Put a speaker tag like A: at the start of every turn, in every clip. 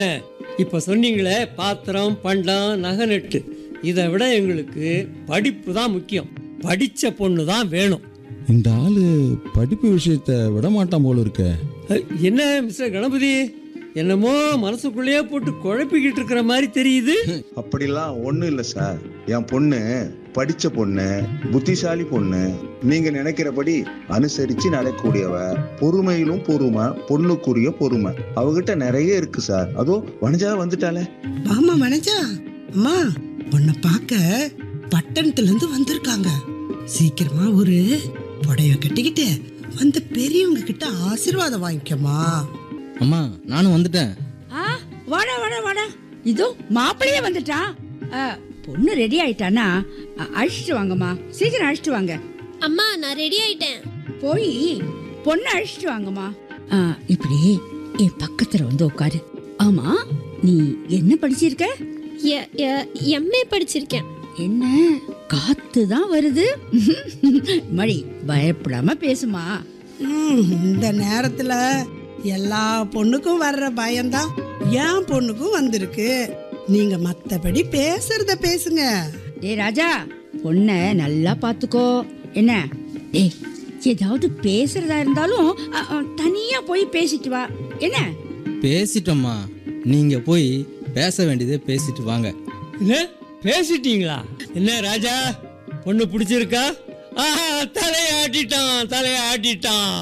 A: இப்போ சொன்னீங்களே பாத்திரம் பண்டம் நகை நட்டு இதை விட எங்களுக்கு படிப்பு தான் முக்கியம் படித்த பொண்ணு தான் வேணும்
B: இந்த ஆளு படிப்பு விஷயத்த விட மாட்டான் போல இருக்க
A: அஹ், என்ன மிஸ்டர் கணபதி என்னமோ மனசுக்குள்ளேயே போட்டு குழப்பிக்கிட்டு இருக்கிற மாதிரி தெரியுது
C: அப்படிலாம் ஒண்ணும் இல்ல சார் என் பொண்ணு படிச்ச பொண்ணு புத்திசாலி பொண்ணு நீங்க நினைக்கிறபடி அனுசரிச்சு நடக்கக்கூடியவ பொறுமையிலும் பொறுமை பொண்ணுக்குரிய பொறுமை அவகிட்ட நிறைய இருக்கு சார் அதோ வனஜா வந்துட்டாலே
D: வாமா மனஜா அம்மா உன்னை பார்க்க பட்டணத்துல இருந்து வந்திருக்காங்க சீக்கிரமா ஒரு புடவை கட்டிக்கிட்டு வந்த பெரியவங்க கிட்ட ஆசீர்வாதம் வாங்கிக்கமா
E: அம்மா நானும் வந்துட்டேன்
F: ஆ வாடா வாடா வாடா இதோ மாப்பிள்ளையே வந்துட்டான் ஆ, பொண்ணு ரெடி ஆயிட்டானா அ, அழைச்சிட்டு வாங்கம்மா சீக்கிரம் அழைச்சிட்டு வாங்க
G: அம்மா நான் ரெடி ஆயிட்டேன்
F: போய் பொண்ணு அழைச்சிட்டு வாங்கம்மா ஆ, இப்படி என் பக்கத்துல வந்து உட்காரு ஆமா நீ என்ன படிச்சிருக்க
G: எம்ஏ படிச்சிருக்கேன்
F: என்ன காத்து தான் வருது மணி பயப்படாம பேசுமா
D: ம், இந்த நேரத்துல எல்லா பொண்ணுக்கும் வர்ற பயம்தான் என் பொண்ணுக்கும் வந்திருக்கு நீங்க மத்தபடி பேசுறத பேசுங்க
F: ஏய் ராஜா பொண்ண நல்லா பாத்துக்கோ என்ன ஏய் ஏதாவது பேசுறதா இருந்தாலும் அ, அ, தனியா போய் பேசிட்டு வா என்ன
E: பேசிட்டோம்மா நீங்க போய் பேச வேண்டியதை பேசிட்டு வாங்க
A: என்ன பேசிட்டீங்களா என்ன ராஜா பொண்ணு பிடிச்சிருக்கா ஆஹா தலையை ஆட்டிட்டான் தலையை ஆட்டிட்டான்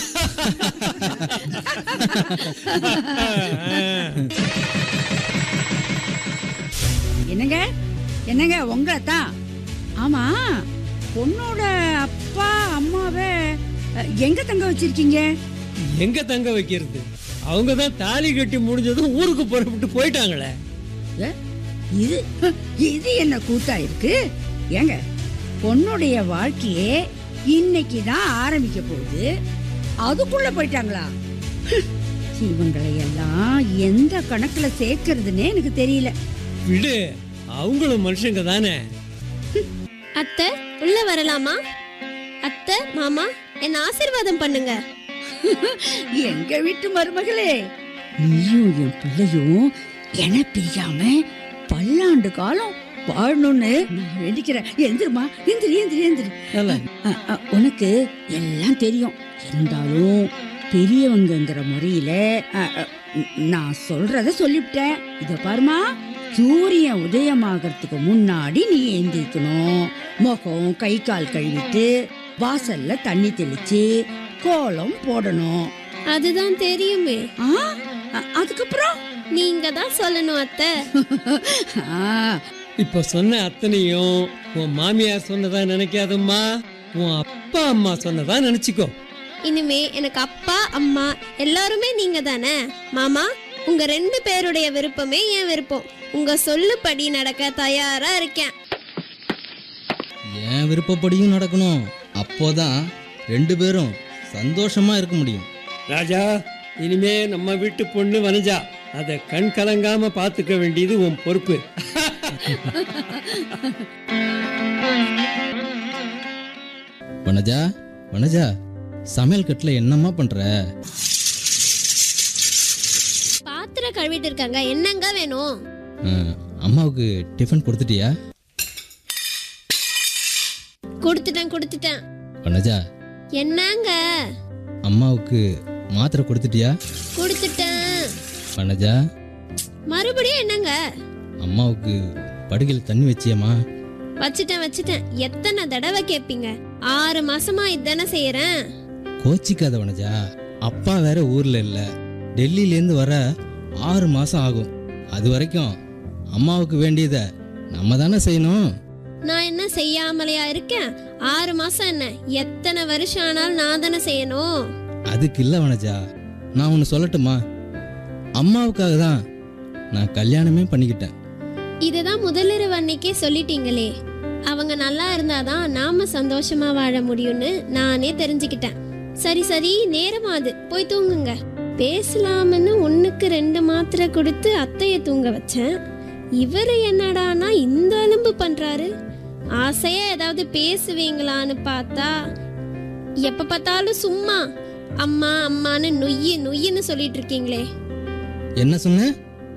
F: என்னங்க என்னங்க உங்களை தான் ஆமா பொண்ணோட அப்பா அம்மாவை அ, எங்க தங்க வச்சிருக்கீங்க
A: எங்க தங்க வைக்கிறது அவங்க தான் தாலி கட்டி முடிஞ்சதும் ஊருக்கு புறப்பட்டு போயிட்டாங்களே
F: ஏ, இது இது என்ன கூத்தா இருக்கு ஏங்க பொண்ணுடைய வாழ்க்கையே இன்னைக்கு தான் ஆரம்பிக்க போகுது அதுக்குள்ள போயிட்டாங்களா இவங்களை எல்லாம் எந்த கணக்குல சேர்க்கறதுன்னே எனக்கு தெரியல
A: விடு அவங்களும் மனுஷங்க தானே
G: அத்தை உள்ள வரலாமா அத்தை மாமா என்ன ஆசீர்வாதம் பண்ணுங்க
F: எங்க வீட்டு மருமகளே நீயும் என் பிள்ளையும் என பிரியாம பல்லாண்டு காலம் வாழணும்னு நான் வேண்டிக்கிறேன் எந்திருமா எந்திரி எந்திரி எந்திரி
A: நல்லா.
F: அ, அ, உனக்கு எல்லாம் தெரியும் இருந்தாலும் பெரியவங்கங்கிற முறையில அ, அ, நான் சொல்றத சொல்லிவிட்டேன் இத பாருமா சூரியன் உதயமாகறதுக்கு முன்னாடி நீ எந்திரிக்கணும் முகம் கை கால் கழுவிட்டு வாசல்ல தண்ணி தெளிச்சு கோலம் போடணும்
G: அதுதான் தெரியுமே
F: ஆ, அ- அதுக்கப்புறம்
G: நீங்க தான் சொல்லணும் அத்தை
F: ஆ,
A: இப்ப சொன்ன அத்தனையும் உன் மாமியார் சொன்னதா நினைக்காதம்மா உன் அப்பா அம்மா சொன்னதா நினைச்சுக்கோ
G: இனிமே எனக்கு அப்பா அம்மா எல்லாருமே நீங்க தானே மாமா உங்க ரெண்டு பேருடைய விருப்பமே என் விருப்பம் உங்க சொல்லுப்படி நடக்க தயாரா இருக்கேன்
E: என் விருப்பப்படியும் நடக்கணும் அப்போதான் ரெண்டு பேரும் சந்தோஷமா இருக்க முடியும்
A: ராஜா இனிமே நம்ம வீட்டு பொண்ணு வனஜா அதை கண் கலங்காம பாத்துக்க வேண்டியது உன் பொறுப்பு
E: வனஜா வனஜா சமையல் கட்டில் என்னம்மா பண்ற
G: பாத்திரம் கழுவிட்டு இருக்காங்க என்னங்க வேணும்
E: ஆ, அம்மாவுக்கு டிஃபன் கொடுத்துட்டியா
G: கொடுத்துட்டேன் கொடுத்துட்டேன்
E: வனஜா
G: என்னங்க
E: அம்மாவுக்கு மாத்திரை கொடுத்துட்டியா
G: கொடுத்துட்டேன்
E: வனஜா
G: மறுபடியும் என்னங்க
E: அம்மாவுக்கு படுகையில் தண்ணி வச்சியம்மா
G: வச்சுட்டேன் வச்சுட்டேன் எத்தனை தடவை கேட்பீங்க ஆறு மாசமா இதானே செய்யறேன்
E: கோச்சிக்காத வனஜா அப்பா வேற ஊர்ல இல்ல டெல்லியிலேருந்து வர ஆறு மாசம் ஆகும் அது வரைக்கும் அம்மாவுக்கு வேண்டியதை நம்ம தானே செய்யணும்
G: நான் என்ன செய்யாமலையா இருக்கேன் ஆறு மாசம் என்ன எத்தனை வருஷம் ஆனாலும் நான் தானே செய்யணும்
E: அதுக்கு இல்லை வனஜா நான் ஒன்று சொல்லட்டுமா அம்மாவுக்காக தான் நான் கல்யாணமே பண்ணிக்கிட்டேன்
G: இதுதான் முதலிரவு அன்னைக்கே சொல்லிட்டீங்களே அவங்க நல்லா இருந்தாதான் நாம சந்தோஷமா வாழ முடியும்னு நானே தெரிஞ்சுக்கிட்டேன் சரி சரி நேரமாது போய் தூங்குங்க பேசலாம்னு ஒண்ணுக்கு ரெண்டு மாத்திரை கொடுத்து அத்தைய தூங்க வச்சேன் இவரு என்னடானா இந்த அலும்பு பண்றாரு ஆசையா ஏதாவது பேசுவீங்களான்னு பார்த்தா எப்ப பார்த்தாலும் சும்மா அம்மா அம்மான்னு நொய்யு நொய்யுன்னு சொல்லிட்டு இருக்கீங்களே
E: என்ன சொன்ன